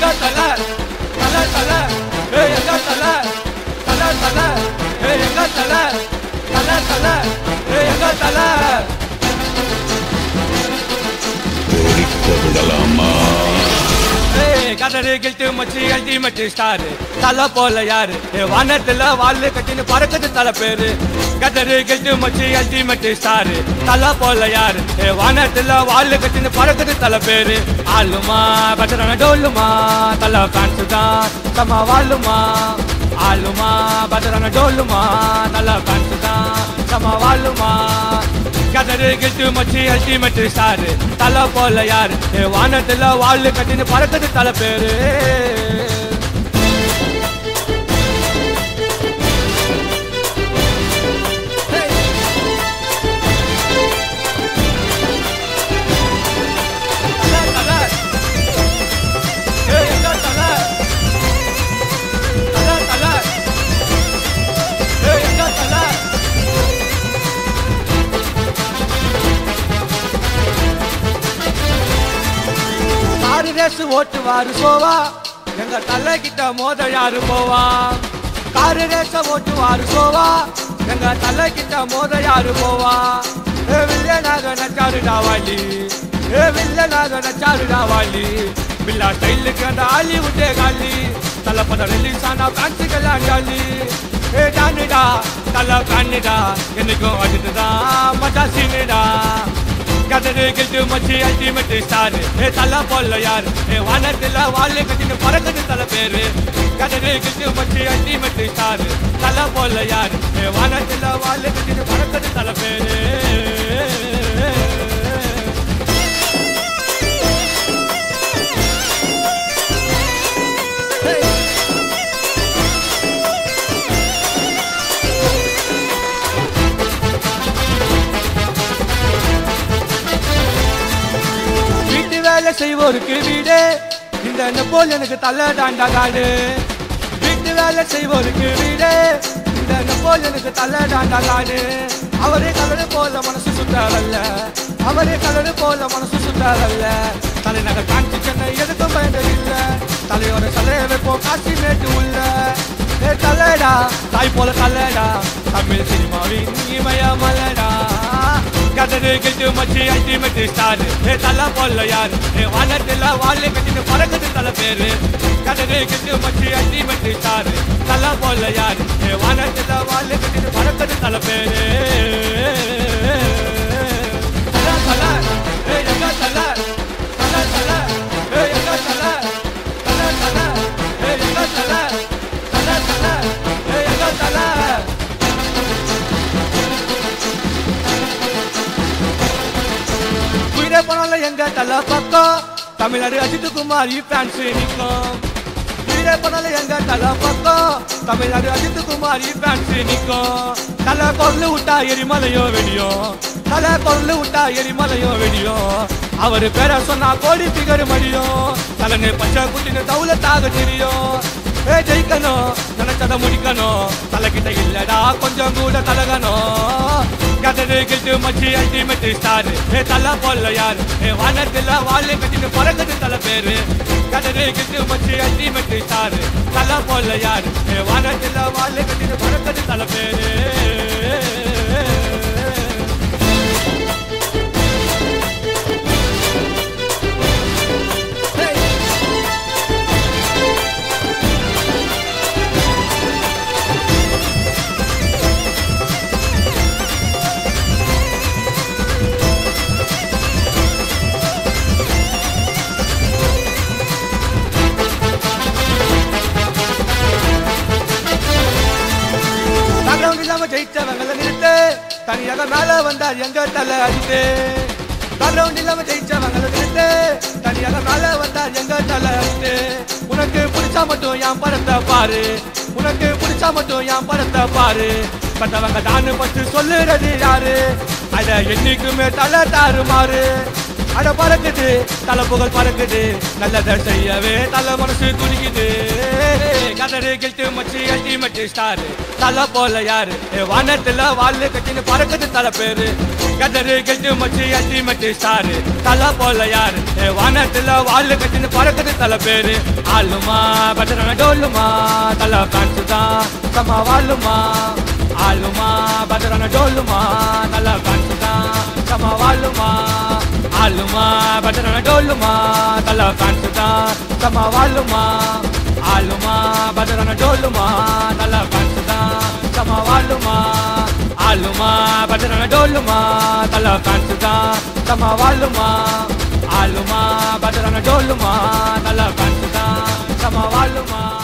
எங்க தல தல தல ஏ எங்க தல தல தல ஏ எங்க தல தல தல ஏ எங்க தல தெரிக்க விடலாமா ஏய், கதறு கில்ட்டு மச்சி அல்டிமேட் ஸ்டார் தலை போல யாரு ஏ வானத்துல வாழு கட்டின்னு பறக்குது தலை பேரு கதறு கில்ட்டு மச்சி அல்டிமேட் ஸ்டார் தலை போல யாரு ஏ வானத்துல வாழு கட்டின்னு பறக்குது தலை பேரு ஆளுமா பட்டரான டோலுமா தலை ஃபேன்ஸ் தான் தம்மா வாழுமா ஆளுமா பட்டரான டோலுமா தலை ஃபேன்ஸ் தான் தம்மா வாழுமா கதறு கிட்டு மச்சி அல்டிமேட் ஸ்டார் தலை போல யாரு ஏ வானத்துல வாழ் கட்டின்னு பறக்குது தலை பேரு தல, தல. ஏய், எங்க தல? தல, தல. ஏய், எங்க தல? ஆறு ரேஸ் ஓட்டுவாரு சோவா எங்க தலை கிட்ட மோத யாரு போவா காரு ரேஸ ஓட்டுவாரு சோவா எங்க தலை கிட்ட மோத யாரு போவா ஏ வில்லனாக நச்சாரு டாவாலி ஏ வில்லனாக நச்சாரு டாவாலி பில்லா ஸ்டைலுக்கு அந்த ஹாலிவுட்டே காலி தலை படம் ரிலீஸ் ஆனா பிரான்சிக்கெல்லாம் ஜாலி ஏ டானிடா தலை காணிடா என்னைக்கும் அதுதான் மஜா சீனிடா கதறு கிட்டு மச்சி அல்டிமேட் ஸ்டார் ஏ தலை போல யார் ஏ வானத்துல வாழை கட்டின்னு பறக்குது தலை பேரு கதறு கிட்டு மச்சி அல்டிமேட் ஸ்டார் தலை போல யார் ஏ வானத்துல வாழை கட்டின்னு பறக்குது தலை பேரு வீட்டு வேலை செய்வோருக்கு வீடு இந்த நெப்போலியனுக்கு தலை தாண்டா காடு வீட்டு வேலை செய்வோருக்கு வீடு இந்த நெப்போலியனுக்கு தலை தாண்டா காடு அவரே கலரு போல மனசு சுத்தாரல்ல அவரே கலரு போல மனசு சுத்தாரல்ல தலைநகர் காஞ்சி சென்னை எதுக்கும் பயந்தது இல்ல தலையோட தலையை வைப்போம் காசி மேட்டு உள்ள ஏ தலைடா தாய் போல தலைடா தமிழ் சினிமாவின் இமயமலடா கதறு கிட்டு மச்சி அல்டிமேட் ஸ்டார் ஏ தலை போல யார் ஏ வானத்துல வாழை கட்டிட்டு பறக்குது தலை பேரு கதறு கிட்டு மச்சி அல்டிமேட் ஸ்டார் தலை போல யார் ஏ வானத்துல வாழை கட்டிட்டு பறக்குது தலை பேரு தல, தல, ஏ எங்க தல? தல, தல, ஏ எங்க தல? தல, தல, ஏ எங்க தல? தல, தல, ஏ எங்க தல? உயிரே போனாலும் எங்க தலை பக்கம் தமிழ்நாடு அஜித் குமார் ஃபேன்ஸ் நிற்கும் உயிரே போனாலும் எங்க தலை பக்கம் தமிழ்நாடு அஜித் குமார் ஃபேன்ஸ் நிற்கும் தலை பொருள் விட்டா எரிமலையோ வெடியும் தலை பொருள் விட்டா எரிமலையோ வெடியும் அவரு பேரை சொன்னா கோடி பிகர் மடியும் தலைனு பச்சை குட்டின்னு தௌலத்தாக தெரியும் ஏ ஜெயிக்கணும் நினைச்சத முடிக்கணும் தலைகிட்ட இல்லடா கொஞ்சம் கூட தலகணும் கதறு கிட்டு மச்சி அல்டிமேட் ஸ்டார் ஏ தலை போல யார் ஏ வானத்துல வாழை கட்டிட்டு பறக்குது தலை பேரு கதறு கிட்டு மச்சி அல்டிமேட் ஸ்டார் தலை போல யார் ஏ வானத்துல வாழை கட்டிட்டு பறக்குது தலை பேரு பேக்ரவுண்ட் இல்லாம ஜெயிச்சவங்கள நிறுத்து தனியாக மேல வந்தார் எங்க தலை அடித்து பேக்ரவுண்ட் இல்லாம ஜெயிச்சவங்கள நிறுத்து தனியாக மேல வந்தார் எங்க தலை அடித்து உனக்கு பிடிச்சா மட்டும் என் படத்தை பாரு உனக்கு பிடிச்சா மட்டும் என் படத்தை பாரு பட்டவங்க தானு பத்து சொல்லுறது யாரு அத என்னைக்குமே தலை தாறுமாறு அட பறக்குது தலை புகழ் பறக்குது நல்லதை செய்யவே தலை மனசு துடிக்குது கதறு கில்ட்டு மச்சி அல்டிமேட் ஸ்டார் தலை போல யாரு ஏ வானத்துல வாழு கட்டின்னு பறக்குது தலை பேரு கதறு கில்ட்டு மச்சி அல்டிமேட் ஸ்டார் தலை போல யாரு ஏ வானத்துல வாழு கட்டின்னு பறக்குது தலை பேரு ஆளுமா பட்டரான டோலுமா தலை ஃபேன்ஸ் தான் சமா வாழுமா ஆளுமா பட்டரான டோலுமா தலை ஃபேன்ஸ் தான் சமா வாழுமா ஆளுமா பட்டரான டோலுமா தலை ஃபேன்ஸ் தான் சமா வாழுமா ஆளுமா பட்டரான டோலுமா தலை ஃபேன்ஸ் தான் சமா வாழுமா ஆளுமா பட்டரான டோலுமா தலை ஃபேன்ஸ் தான் சமா வாழுமா ஆளுமா பட்டரான டோலுமா தலை ஃபேன்ஸ் தான் சமா வாழுமா